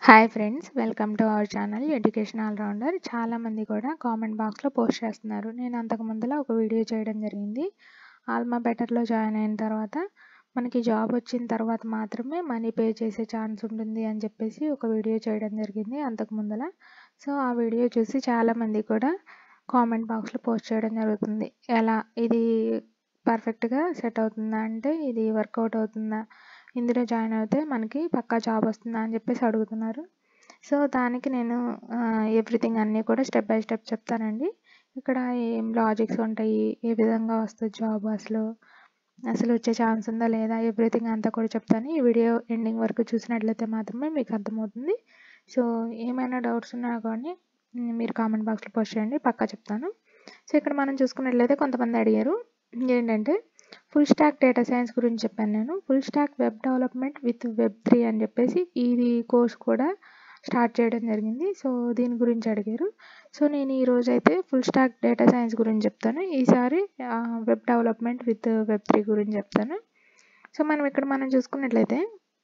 hi friends welcome to our channel education allrounder చాలామంది కూడా comment బాక్స్లో పోస్ట్ చేస్తున్నారు నేను అంతకు ముందులో ఒక వీడియో చేయడం జరిగింది ఆల్మా బెటర్లో జాయిన్ అయిన తర్వాత మనకి జాబ్ వచ్చిన తర్వాత మాత్రమే మనీ పే చేసే ఛాన్స్ ఉంటుంది అని చెప్పేసి ఒక వీడియో చేయడం జరిగింది అంతకు ముందల సో ఆ వీడియో చూసి చాలామంది కూడా కామెంట్ బాక్స్లో పోస్ట్ చేయడం జరుగుతుంది ఎలా ఇది పర్ఫెక్ట్గా సెట్ అవుతుందా అంటే ఇది వర్కౌట్ అవుతుందా ఇందులో జాయిన్ అయితే మనకి పక్కా జాబ్ వస్తుందా అని చెప్పేసి అడుగుతున్నారు సో దానికి నేను ఎవ్రీథింగ్ అన్నీ కూడా స్టెప్ బై స్టెప్ చెప్తానండి ఇక్కడ ఏం లాజిక్స్ ఉంటాయి ఏ విధంగా వస్తుంది జాబ్ అసలు అసలు వచ్చే ఛాన్స్ ఉందా లేదా ఎవ్రీథింగ్ అంతా కూడా చెప్తాను ఈ వీడియో ఎండింగ్ వరకు చూసినట్లయితే మాత్రమే మీకు అర్థమవుతుంది సో ఏమైనా డౌట్స్ ఉన్నా కానీ మీరు కామెంట్ బాక్స్లో పోస్ట్ చేయండి పక్కా చెప్తాను సో ఇక్కడ మనం చూసుకున్నట్లయితే కొంతమంది అడిగారు ఏంటంటే ఫుల్ స్టాక్ డేటా సైన్స్ గురించి చెప్పాను నేను full stack web development with web three అని చెప్పేసి ఇది కోర్స్ కూడా స్టార్ట్ చేయడం జరిగింది సో దీని గురించి అడిగారు సో నేను ఈ రోజు అయితే ఫుల్ స్టాక్ డేటా సైన్స్ గురించి చెప్తాను ఈసారి web development with web three గురించి చెప్తాను సో మనం ఇక్కడ మనం చూసుకున్నట్లయితే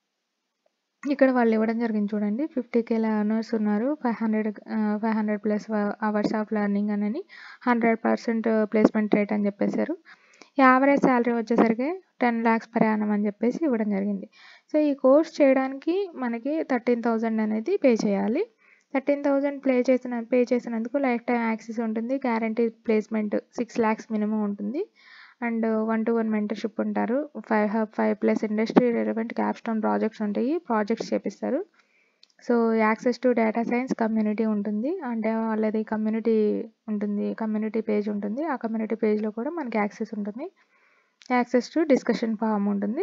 ఇక్కడ వాళ్ళు ఇవ్వడం జరిగింది చూడండి ఫిఫ్టీ కే లర్నర్స్ ఉన్నారు five hundred five hundred plus hours of learning అని హండ్రెడ్ పర్సెంట్ ప్లేస్మెంట్ రేట్ అని చెప్పేశారు యావరేజ్ శాలరీ వచ్చేసరికి టెన్ ల్యాక్స్ పర్ యానం అని చెప్పేసి ఇవ్వడం జరిగింది సో ఈ కోర్స్ చేయడానికి మనకి థర్టీన్ థౌజండ్ అనేది పే చేయాలి థర్టీన్ థౌజండ్ ప్లే చేసిన పే చేసినందుకు లైఫ్ టైం యాక్సెస్ ఉంటుంది guarantee placement six lakhs minimum ఉంటుంది and one to one mentorship ఉంటారు five five plus industry relevant capstone projects ఉంటాయి ప్రాజెక్ట్స్ చేపిస్తారు so access to data science community ఉంటుంది అంటే వాళ్ళది కమ్యూనిటీ ఉంటుంది కమ్యూనిటీ పేజ్ ఉంటుంది ఆ కమ్యూనిటీ పేజ్లో కూడా మనకి యాక్సెస్ ఉంటుంది యాక్సెస్ టు డిస్కషన్ ఫామ్ ఉంటుంది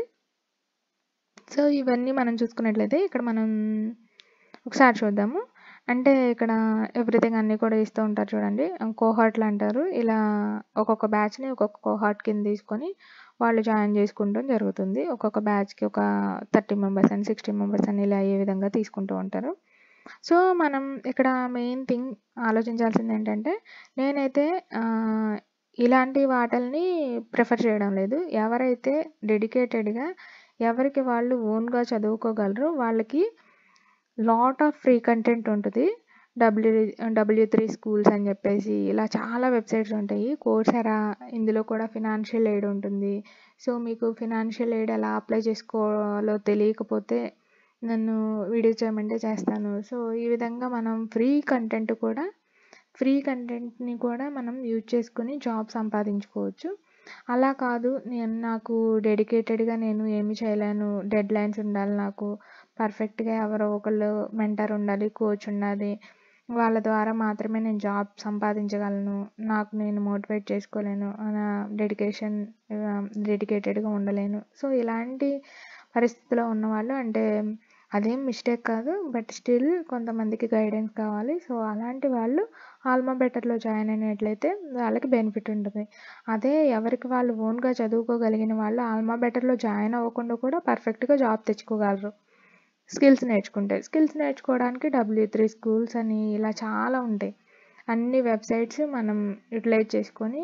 సో ఇవన్నీ మనం చూసుకున్నట్లయితే ఇక్కడ మనం ఒకసారి చూద్దాము అంటే ఇక్కడ ఎవ్రీథింగ్ అన్నీ కూడా ఇస్తూ ఉంటారు చూడండి కోహార్ట్లు అంటారు ఇలా ఒక్కొక్క బ్యాచ్ని ఒక్కొక్క కోహార్ట్ కింద తీసుకొని వాళ్ళు జాయిన్ చేసుకుంటాం జరుగుతుంది ఒక్కొక్క బ్యాచ్కి ఒక థర్టీ మెంబర్స్ అని సిక్స్టీ మెంబర్స్ అని ఇలా ఏ విధంగా తీసుకుంటూ ఉంటారు సో మనం ఇక్కడ మెయిన్ థింగ్ ఆలోచించాల్సింది ఏంటంటే నేనైతే ఇలాంటి వాటిల్ని ప్రిఫర్ చేయడం లేదు ఎవరైతే డెడికేటెడ్గా ఎవరికి వాళ్ళు ఓన్గా చదువుకోగలరు వాళ్ళకి లాట్ ఆఫ్ ఫ్రీ కంటెంట్ ఉంటుంది డబ్ల్యూ డబ్ల్యూ త్రీ స్కూల్స్ అని చెప్పేసి ఇలా చాలా వెబ్సైట్స్ ఉంటాయి కోర్సెరా ఇందులో కూడా ఫినాన్షియల్ ఎయిడ్ ఉంటుంది సో మీకు ఫినాన్షియల్ ఎయిడ్ ఎలా అప్లై చేసుకోవాలో తెలియకపోతే నన్ను వీడియో చేయమంటే చేస్తాను సో ఈ విధంగా మనం ఫ్రీ కంటెంట్ కూడా ఫ్రీ కంటెంట్ని కూడా మనం యూజ్ చేసుకుని జాబ్ సంపాదించుకోవచ్చు అలా కాదు నేను నాకు డెడికేటెడ్గా నేను ఏమి చేయలేను డెడ్ లైన్స్ ఉండాలి నాకు పర్ఫెక్ట్గా ఎవరో ఒకళ్ళు మెంటర్ ఉండాలి కోచ్ ఉండాలి వాళ్ళ ద్వారా మాత్రమే నేను జాబ్ సంపాదించగలను నాకు నేను మోటివేట్ చేసుకోలేను డెడికేషన్ డెడికేటెడ్గా ఉండలేను సో ఇలాంటి పరిస్థితిలో ఉన్నవాళ్ళు అంటే అదేం మిస్టేక్ కాదు బట్ స్టిల్ కొంతమందికి గైడెన్స్ కావాలి సో అలాంటి వాళ్ళు ఆల్మా బెటర్లో జాయిన్ అయినట్లయితే వాళ్ళకి బెనిఫిట్ ఉంటుంది అదే ఎవరికి వాళ్ళు ఓన్గా చదువుకోగలిగిన వాళ్ళు ఆల్మా బెటర్లో జాయిన్ అవ్వకుండా కూడా పర్ఫెక్ట్గా జాబ్ తెచ్చుకోగలరు స్కిల్స్ నేర్చుకుంటే స్కిల్స్ నేర్చుకోవడానికి డబ్ల్యూ త్రీ స్కూల్స్ అని ఇలా చాలా ఉంటాయి అన్ని వెబ్సైట్స్ మనం యూటిలైజ్ చేసుకొని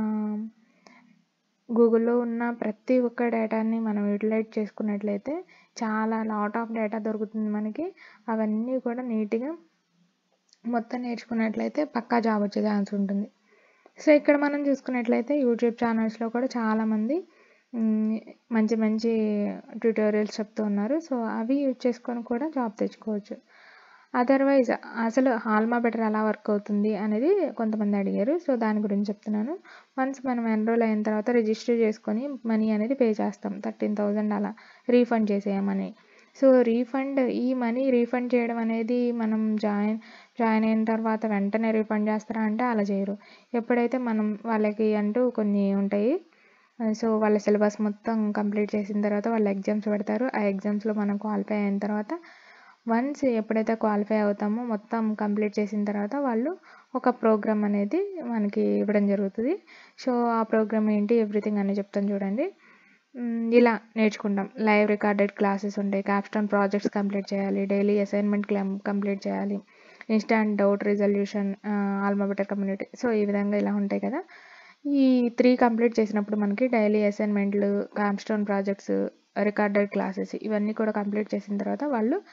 గూగుల్లో ఉన్న ప్రతి ఒక్క డేటాని మనం యూటిలైజ్ చేసుకున్నట్లయితే చాలా లాట్ ఆఫ్ డేటా దొరుకుతుంది మనకి అవన్నీ కూడా నీట్గా మొత్తం నేర్చుకున్నట్లయితే పక్కా జాబ్ వచ్చే ఛాన్స్ ఉంటుంది సో ఇక్కడ మనం చూసుకున్నట్లయితే యూట్యూబ్ ఛానల్స్లో కూడా చాలామంది మంచి మంచి ట్యూటోరియల్స్ చెప్తూ ఉన్నారు సో అవి యూజ్ చేసుకొని కూడా జాబ్ తెచ్చుకోవచ్చు అదర్వైజ్ అసలు హాల్మా బెటర్ ఎలా వర్క్ అవుతుంది అనేది కొంతమంది అడిగారు సో దాని గురించి చెప్తున్నాను వన్స్ మనం ఎన్రోల్ అయిన తర్వాత రిజిస్టర్ చేసుకొని మనీ అనేది పే చేస్తాం థర్టీన్ థౌజండ్ అలా రీఫండ్ చేసేయమని సో రీఫండ్ ఈ మనీ రీఫండ్ చేయడం అనేది మనం జాయిన్ జాయిన్ అయిన తర్వాత వెంటనే రీఫండ్ చేస్తారా అంటే అలా చేయరు ఎప్పుడైతే మనం వాళ్ళకి అంటూ కొన్ని ఉంటాయి సో వాళ్ళ సిలబస్ మొత్తం కంప్లీట్ చేసిన తర్వాత వాళ్ళు ఎగ్జామ్స్ పెడతారు ఆ ఎగ్జామ్స్లో మనం క్వాలిఫై అయిన తర్వాత వన్స్ ఎప్పుడైతే క్వాలిఫై అవుతామో మొత్తం కంప్లీట్ చేసిన తర్వాత వాళ్ళు ఒక ప్రోగ్రామ్ అనేది మనకి ఇవ్వడం జరుగుతుంది సో ఆ ప్రోగ్రామ్ ఏంటి ఎవ్రీథింగ్ అని చెప్తాను చూడండి ఇలా నేర్చుకుంటాం లైవ్ రికార్డెడ్ క్లాసెస్ ఉంటాయి క్యాప్స్టోన్ ప్రాజెక్ట్స్ కంప్లీట్ చేయాలి డైలీ అసైన్మెంట్ కంప్లీట్ చేయాలి instant doubt resolution AlmaBetter community so ఈ విధంగా ఇలా ఉంటాయి కదా ఈ త్రీ కంప్లీట్ చేసినప్పుడు మనకి డైలీ అసైన్మెంట్లు క్యాప్స్టోన్ ప్రాజెక్ట్స్ రికార్డెడ్ క్లాసెస్ ఇవన్నీ కూడా కంప్లీట్ చేసిన తర్వాత వాళ్ళు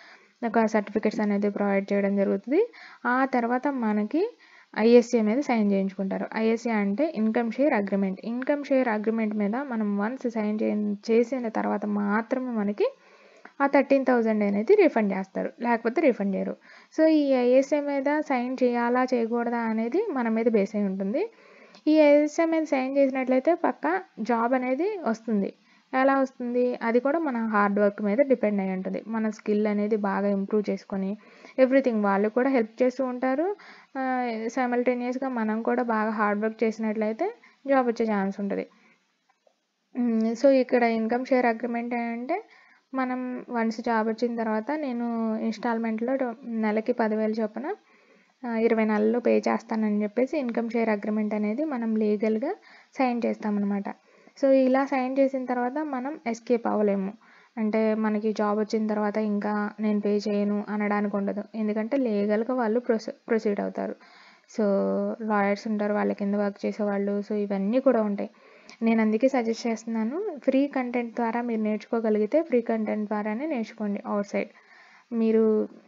ఒక సర్టిఫికెట్స్ అనేది ప్రొవైడ్ చేయడం జరుగుతుంది ఆ తర్వాత మనకి ఐఎస్సీ మీద సైన్ చేయించుకుంటారు ఐఎస్సీ అంటే income share agreement income share agreement మీద మనం వన్స్ సైన్ చేసిన తర్వాత మాత్రమే మనకి ఆ థర్టీన్ థౌజండ్ అనేది రిఫండ్ చేస్తారు లేకపోతే రిఫండ్ చేయరు సో ఈ ఐఎస్ఏ మీద సైన్ చేయాలా చేయకూడదా అనేది మన మీద బేస్ అయి ఉంటుంది ఈ ఐఎస్ఏ మీద సైన్ చేసినట్లయితే పక్క జాబ్ అనేది వస్తుంది ఎలా వస్తుంది అది కూడా మన హార్డ్ వర్క్ మీద డిపెండ్ అయి ఉంటుంది మన స్కిల్ అనేది బాగా ఇంప్రూవ్ చేసుకొని ఎవ్రీథింగ్ వాళ్ళు కూడా హెల్ప్ చేస్తూ ఉంటారు సైమల్టేనియస్గా మనం కూడా బాగా హార్డ్ వర్క్ చేసినట్లయితే జాబ్ వచ్చే ఛాన్స్ ఉంటుంది సో ఇక్కడ ఇన్కమ్ షేర్ అగ్రిమెంట్ ఏంటంటే మనం వన్స్ జాబ్ వచ్చిన తర్వాత నేను ఇన్స్టాల్మెంట్లో నెలకి పదివేలు చొప్పున ఇరవై నెలలు పే చేస్తానని చెప్పేసి ఇన్కమ్ షేర్ అగ్రిమెంట్ అనేది మనం లీగల్గా సైన్ చేస్తామన్నమాట సో ఇలా సైన్ చేసిన తర్వాత మనం ఎస్కేప్ అవ్వలేము అంటే మనకి జాబ్ వచ్చిన తర్వాత ఇంకా నేను పే చేయను అనడానికి ఉండదు ఎందుకంటే లీగల్గా వాళ్ళు ప్రొసీ ప్రొసీడ్ అవుతారు సో లాయర్స్ ఉంటారు వాళ్ళ కింద వర్క్ చేసేవాళ్ళు సో ఇవన్నీ కూడా ఉంటాయి నేను అందుకే సజెస్ట్ చేస్తున్నాను ఫ్రీ కంటెంట్ ద్వారా మీరు నేర్చుకోగలిగితే ఫ్రీ కంటెంట్ ద్వారానే నేర్చుకోండి అవుట్ సైడ్ మీరు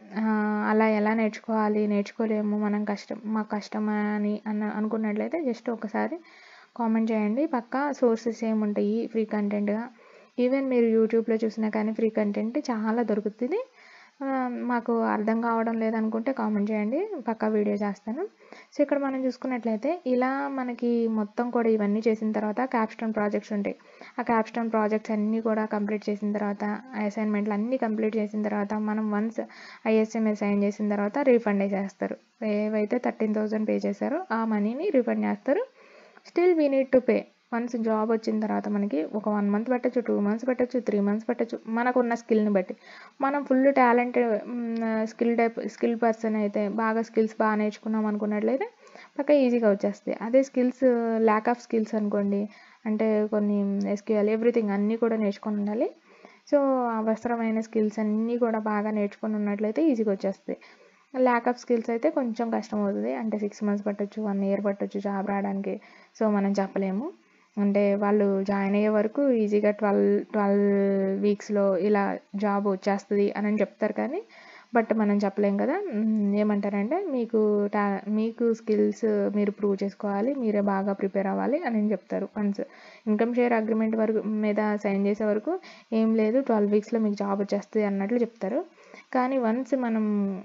అలా ఎలా నేర్చుకోవాలి నేర్చుకోలేము మనం కష్టం మాకు కష్టమా అని అన్న అనుకున్నట్లయితే జస్ట్ ఒకసారి కామెంట్ చేయండి పక్కా సోర్సెస్ ఏముంటాయి ఫ్రీ కంటెంట్గా ఈవెన్ మీరు యూట్యూబ్లో చూసినా కానీ ఫ్రీ కంటెంట్ చాలా దొరుకుతుంది మాకు అర్థం కావడం లేదనుకుంటే కామెంట్ చేయండి పక్కా వీడియో చేస్తాను సో ఇక్కడ మనం చూసుకున్నట్లయితే ఇలా మనకి మొత్తం కూడా ఇవన్నీ చేసిన తర్వాత క్యాప్స్టోన్ ప్రాజెక్ట్స్ ఉంటాయి ఆ క్యాప్స్టోన్ ప్రాజెక్ట్స్ అన్నీ కూడా కంప్లీట్ చేసిన తర్వాత అసైన్మెంట్లు అన్నీ కంప్లీట్ చేసిన తర్వాత మనం వన్స్ ఐఎస్ఎంఎస్ సైన్ చేసిన తర్వాత రీఫండ్ చేస్తారు ఏవైతే థర్టీన్ థౌసండ్ పే చేశారో ఆ మనీని రీఫండ్ చేస్తారు still we need to pay once job వచ్చిన తర్వాత మనకి ఒక వన్ మంత్ పెట్టచ్చు టూ మంత్స్ పెట్టచ్చు త్రీ మంత్స్ పెట్టచ్చు మనకున్న స్కిల్ని బట్టి మనం full talent skill type skill person అయితే బాగా స్కిల్స్ బాగా నేర్చుకున్నాం అనుకున్నట్లయితే పక్క ఈజీగా వచ్చేస్తుంది అదే స్కిల్స్ ల్యాక్ ఆఫ్ స్కిల్స్ అనుకోండి అంటే కొన్ని ఎస్క్యూఎల్ ఎవ్రీథింగ్ అన్నీ కూడా నేర్చుకొని ఉండాలి సో అవసరమైన స్కిల్స్ అన్నీ కూడా బాగా నేర్చుకొని ఉన్నట్లయితే ఈజీగా వచ్చేస్తుంది ల్యాక్ ఆఫ్ స్కిల్స్ అయితే కొంచెం కష్టం అవుతుంది అంటే సిక్స్ మంత్స్ పట్టొచ్చు వన్ ఇయర్ పట్టొచ్చు జాబ్ రావడానికి సో మనం చెప్పలేము అంటే వాళ్ళు జాయిన్ అయ్యే వరకు ఈజీగా ట్వెల్వ్ ట్వెల్వ్ వీక్స్లో ఇలా జాబ్ వచ్చేస్తుంది అని చెప్తారు కానీ బట్ మనం చెప్పలేం కదా ఏమంటారంటే మీకు టా మీకు స్కిల్స్ మీరు ప్రూవ్ చేసుకోవాలి మీరే బాగా ప్రిపేర్ అవ్వాలి అని చెప్తారు వన్స్ ఇన్కమ్ షేర్ అగ్రిమెంట్ వరకు మీద సైన్ చేసే వరకు ఏం లేదు ట్వెల్వ్ వీక్స్లో మీకు జాబ్ వచ్చేస్తుంది అన్నట్లు చెప్తారు కానీ వన్స్ మనం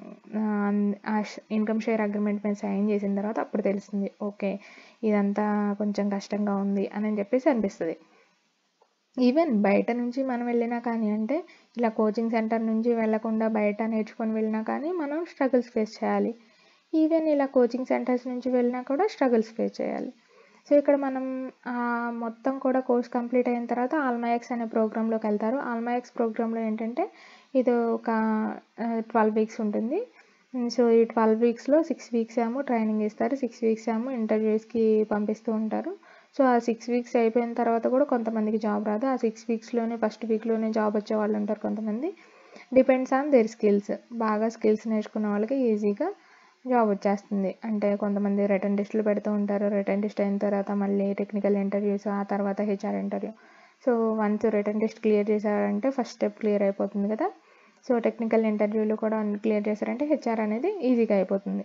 ఇన్కమ్ షేర్ అగ్రిమెంట్ మీద సైన్ చేసిన తర్వాత అప్పుడు తెలుస్తుంది ఓకే ఇదంతా కొంచెం కష్టంగా ఉంది అని చెప్పేసి అనిపిస్తుంది ఈవెన్ బయట నుంచి మనం వెళ్ళినా కానీ అంటే ఇలా కోచింగ్ సెంటర్ నుంచి వెళ్ళకుండా బయట నేర్చుకొని వెళ్ళినా కానీ మనం స్ట్రగుల్స్ ఫేస్ చేయాలి ఈవెన్ ఇలా కోచింగ్ సెంటర్స్ నుంచి వెళ్ళినా కూడా స్ట్రగుల్స్ ఫేస్ చేయాలి సో ఇక్కడ మనం మొత్తం కూడా కోర్స్ కంప్లీట్ అయిన తర్వాత ఆల్మాయక్స్ అనే ప్రోగ్రాంలోకి వెళ్తారు ఆల్మాయక్స్ ప్రోగ్రాంలో ఏంటంటే ఇది ఒక ట్వెల్వ్ వీక్స్ ఉంటుంది సో ఈ ట్వెల్వ్ వీక్స్లో సిక్స్ వీక్స్ ఏమో ట్రైనింగ్ ఇస్తారు సిక్స్ వీక్స్ ఏమో ఇంటర్వ్యూస్కి పంపిస్తూ ఉంటారు సో ఆ సిక్స్ వీక్స్ అయిపోయిన తర్వాత కూడా కొంతమందికి జాబ్ రాదు ఆ సిక్స్ వీక్స్లోనే ఫస్ట్ వీక్లోనే జాబ్ వచ్చే వాళ్ళు ఉంటారు కొంతమంది డిపెండ్స్ ఆన్ దేర్ స్కిల్స్ బాగా స్కిల్స్ నేర్చుకున్న వాళ్ళకి ఈజీగా జాబ్ వచ్చేస్తుంది అంటే కొంతమంది రిటర్న్ టెస్టులు పెడుతూ ఉంటారు రిటర్న్ టెస్ట్ అయిన తర్వాత మళ్ళీ టెక్నికల్ ఇంటర్వ్యూస్ ఆ తర్వాత HR interview so once written test clear చేశారంటే ఫస్ట్ స్టెప్ క్లియర్ అయిపోతుంది కదా సో టెక్నికల్ ఇంటర్వ్యూలు కూడా క్లియర్ చేశారంటే హెచ్ఆర్ అనేది ఈజీగా అయిపోతుంది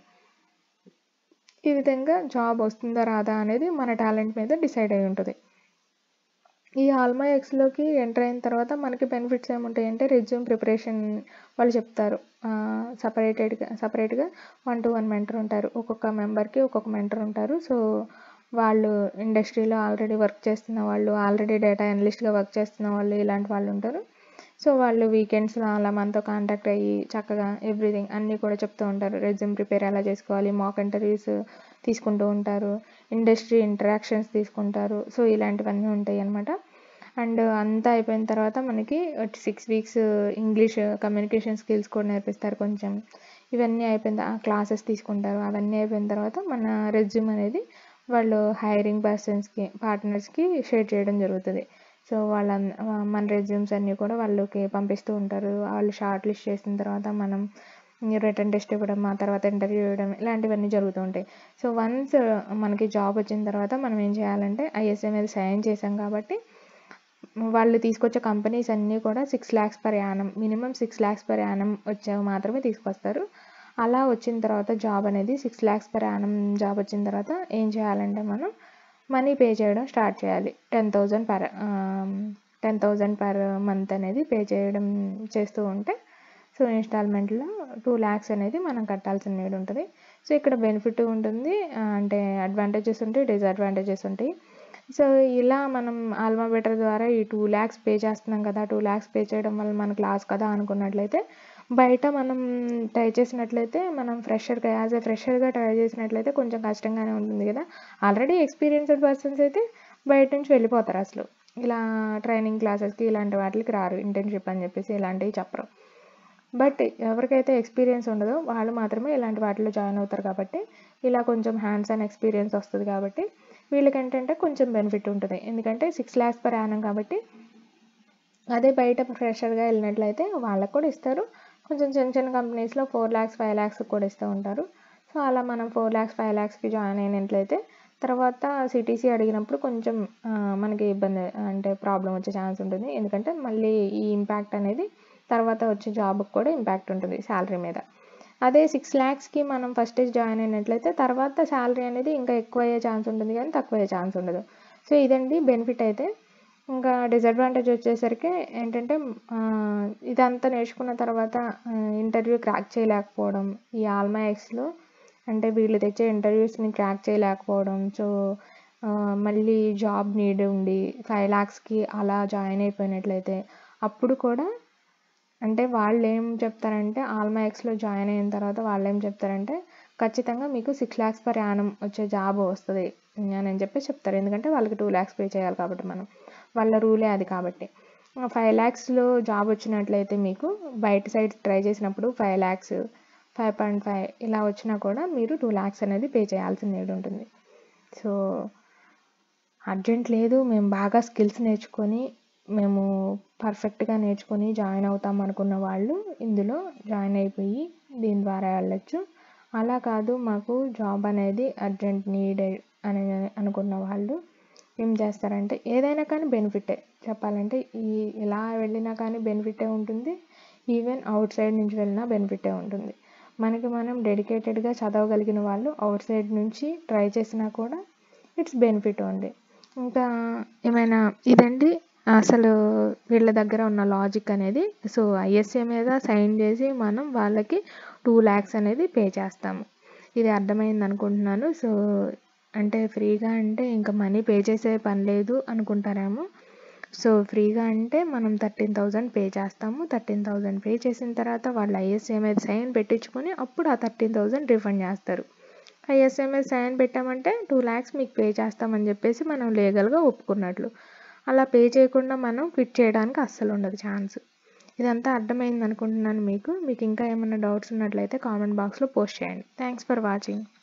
ఈ విధంగా జాబ్ వస్తుందా రాదా అనేది మన టాలెంట్ మీద డిసైడ్ అయి ఉంటుంది ఈ ఆల్మా ఎక్స్లోకి ఎంటర్ అయిన తర్వాత మనకి బెనిఫిట్స్ ఏముంటాయి అంటే రెజ్యూమ్ ప్రిపరేషన్ వాళ్ళు చెప్తారు సపరేటెడ్గా సపరేట్గా వన్ టు వన్ మెంటర్ ఉంటారు ఒక్కొక్క మెంబర్కి ఒక్కొక్క మెంటర్ ఉంటారు సో వాళ్ళు ఇండస్ట్రీలో ఆల్రెడీ వర్క్ చేస్తున్న వాళ్ళు ఆల్రెడీ డేటా అనలిస్ట్గా వర్క్ చేస్తున్న వాళ్ళు ఇలాంటి వాళ్ళు ఉంటారు సో వాళ్ళు వీకెండ్స్లో అలా మనతో కాంటాక్ట్ అయ్యి చక్కగా ఎవ్రీథింగ్ అన్నీ కూడా చెప్తూ ఉంటారు రెజ్యూమ్ ప్రిపేర్ ఎలా చేసుకోవాలి మాక్ ఇంటర్వ్యూస్ తీసుకుంటూ ఉంటారు ఇండస్ట్రీ ఇంటరాక్షన్స్ తీసుకుంటారు సో ఇలాంటివన్నీ ఉంటాయి అన్నమాట అండ్ అంతా అయిపోయిన తర్వాత మనకి six weeks English communication skills కూడా నేర్పిస్తారు కొంచెం ఇవన్నీ అయిపోయిన క్లాసెస్ తీసుకుంటారు అవన్నీ అయిపోయిన తర్వాత మన రెజ్యూమ్ అనేది వాళ్ళు హైరింగ్ పర్సన్స్కి పార్ట్నర్స్కి షేర్ చేయడం జరుగుతుంది సో వాళ్ళ మన రెజ్యూమ్స్ అన్నీ కూడా వాళ్ళకి పంపిస్తూ ఉంటారు వాళ్ళు షార్ట్ లిస్ట్ చేసిన తర్వాత మనం రిటర్న్ టెస్ట్ ఇవ్వడం ఆ తర్వాత ఇంటర్వ్యూ ఇవ్వడం ఇలాంటివన్నీ జరుగుతూ ఉంటాయి సో వన్స్ మనకి జాబ్ వచ్చిన తర్వాత మనం ఏం చేయాలంటే ఐఎస్ఏ మీద సైన్ చేసాం కాబట్టి వాళ్ళు తీసుకొచ్చే కంపెనీస్ అన్నీ కూడా six lakhs per annum minimum six lakhs per annum వచ్చేవి మాత్రమే తీసుకొస్తారు అలా వచ్చిన తర్వాత జాబ్ అనేది six lakhs per annum job వచ్చిన తర్వాత ఏం చేయాలంటే మనం మనీ పే చేయడం స్టార్ట్ చేయాలి ten thousand per ten thousand per month అనేది పే చేయడం చేస్తూ ఉంటే సో ఇన్స్టాల్మెంట్లో టూ ల్యాక్స్ అనేది మనం కట్టాల్సిన నీడ్ ఉంటుంది సో ఇక్కడ బెనిఫిట్ ఉంటుంది ఆ, అంటే అడ్వాంటేజెస్ ఉంటాయి డిసడ్వాంటేజెస్ ఉంటాయి సో ఇలా మనం ఆల్మా బెటర్ ద్వారా ఈ టూ ల్యాక్స్ పే చేస్తున్నాం కదా టూ ల్యాక్స్ పే చేయడం వల్ల మనకు లాస్ కదా అనుకున్నట్లయితే బయట మనం ట్రై చేసినట్లయితే మనం ఫ్రెషర్గా యాజ్ ఎ ఫ్రెషర్గా ట్రై చేసినట్లయితే కొంచెం కష్టంగానే ఉంటుంది కదా ఆల్రెడీ ఎక్స్పీరియన్స్డ్ పర్సన్స్ అయితే బయట నుంచి వెళ్ళిపోతారు అసలు ఇలా ట్రైనింగ్ క్లాసెస్కి ఇలాంటి వాటికి రారు ఇంటర్న్షిప్ అని చెప్పేసి ఇలాంటివి చెప్పరు బట్ ఎవరికైతే ఎక్స్పీరియన్స్ ఉండదో వాళ్ళు మాత్రమే ఇలాంటి వాటిలో జాయిన్ అవుతారు కాబట్టి ఇలా కొంచెం హ్యాండ్స్ అండ్ ఎక్స్పీరియన్స్ వస్తుంది కాబట్టి వీళ్ళకి ఏంటంటే కొంచెం బెనిఫిట్ ఉంటుంది ఎందుకంటే సిక్స్ ల్యాక్స్ పర్ యానం కాబట్టి అదే బయట ఫ్రెషర్గా వెళ్ళినట్లయితే వాళ్ళకు కూడా ఇస్తారు కొంచెం చిన్న చిన్న కంపెనీస్లో ఫోర్ ల్యాక్స్ ఫైవ్ ల్యాక్స్ కూడా ఇస్తూ ఉంటారు సో అలా మనం ఫోర్ ల్యాక్స్ ఫైవ్ ల్యాక్స్కి జాయిన్ అయినట్లయితే తర్వాత సిటీసీ అడిగినప్పుడు కొంచెం ఆ, మనకి ఇబ్బంది అంటే ప్రాబ్లం వచ్చే ఛాన్స్ ఉంటుంది ఎందుకంటే మళ్ళీ ఈ ఇంపాక్ట్ అనేది తర్వాత వచ్చే జాబ్కి కూడా ఇంపాక్ట్ ఉంటుంది శాలరీ మీద అదే సిక్స్ ల్యాక్స్కి మనం ఫస్ట్ జాయిన్ అయినట్లయితే తర్వాత శాలరీ అనేది ఇంకా ఎక్కువ అయ్యే ఛాన్స్ ఉంటుంది కానీ తక్కువ అయ్యే ఛాన్స్ ఉండదు సో ఇదండి బెనిఫిట్ అయితే ఇంకా డిసడ్వాంటేజ్ వచ్చేసరికి ఏంటంటే ఆ, ఇదంతా నేర్చుకున్న తర్వాత ఇంటర్వ్యూ క్రాక్ చేయలేకపోవడం ఈ ఆల్మా ఎక్స్లో అంటే వీళ్ళు తెచ్చే ఇంటర్వ్యూస్ని క్రాక్ చేయలేకపోవడం సో ఆ, మళ్ళీ జాబ్ నీడ్ ఉండి ఫైవ్ ల్యాక్స్కి అలా జాయిన్ అయిపోయినట్లయితే అప్పుడు కూడా అంటే వాళ్ళు ఏం చెప్తారంటే ఆల్మా ఎక్స్లో జాయిన్ అయిన తర్వాత వాళ్ళు ఏం చెప్తారంటే ఖచ్చితంగా మీకు సిక్స్ ల్యాక్స్ పర్ యానం వచ్చే జాబ్ వస్తుంది అని చెప్పి చెప్తారు ఎందుకంటే వాళ్ళకి టూ ల్యాక్స్ పే చేయాలి కాబట్టి మనం వాళ్ళ రూలే అది కాబట్టి ఫైవ్ ల్యాక్స్లో జాబ్ వచ్చినట్లయితే మీకు బయట సైడ్ ట్రై చేసినప్పుడు five lakhs five point five ఇలా వచ్చినా కూడా మీరు టూ ల్యాక్స్ అనేది పే చేయాల్సిన నీడ్ ఉంటుంది సో అర్జెంట్ లేదు మేము బాగా స్కిల్స్ నేర్చుకొని మేము పర్ఫెక్ట్గా నేర్చుకొని జాయిన్ అవుతాం అనుకున్న వాళ్ళు ఇందులో జాయిన్ అయిపోయి దీని ద్వారా వెళ్ళొచ్చు అలా కాదు మాకు జాబ్ అనేది అర్జెంట్ నీడ్ అని అనుకున్న వాళ్ళు ఏం చేస్తారంటే ఏదైనా కానీ బెనిఫిటే చెప్పాలంటే ఈ ఇలా వెళ్ళినా కానీ బెనిఫిటే ఉంటుంది ఈవెన్ అవుట్ సైడ్ నుంచి వెళ్ళినా బెనిఫిటే ఉంటుంది మనకి మనం డెడికేటెడ్గా చదవగలిగిన వాళ్ళు అవుట్ సైడ్ నుంచి ట్రై చేసినా కూడా ఇట్స్ బెనిఫిట్ ఉంది ఇంకా ఏమైనా ఇదండి అసలు వీళ్ళ దగ్గర ఉన్న లాజిక్ అనేది సో ఐఎస్ఏ మీద సైన్ చేసి మనం వాళ్ళకి టూ ల్యాక్స్ అనేది పే చేస్తాము ఇది అర్థమైంది అనుకుంటున్నాను సో అంటే ఫ్రీగా అంటే ఇంకా మనీ పే చేసే పని లేదు అనుకుంటారేమో సో ఫ్రీగా అంటే మనం థర్టీన్ థౌజండ్ పే చేస్తాము థర్టీన్ థౌజండ్ పే చేసిన తర్వాత వాళ్ళు ఐఎస్ఏ మీద సైన్ పెట్టించుకొని అప్పుడు ఆ థర్టీన్ థౌజండ్ రిఫండ్ చేస్తారు ఐఎస్ఏ మీద సైన్ పెట్టామంటే టూ ల్యాక్స్ మీకు పే చేస్తామని చెప్పేసి మనం లీగల్గా ఒప్పుకున్నట్లు అలా పే చేయకుండా మనం క్విట్ చేయడానికి అస్సలు ఉండదు ఛాన్స్ ఇదంతా అర్థమైంది అనుకుంటున్నాను మీకు మీకు ఇంకా ఏమైనా డౌట్స్ ఉన్నట్లయితే కామెంట్ బాక్స్లో పోస్ట్ చేయండి థ్యాంక్స్ ఫర్ వాచింగ్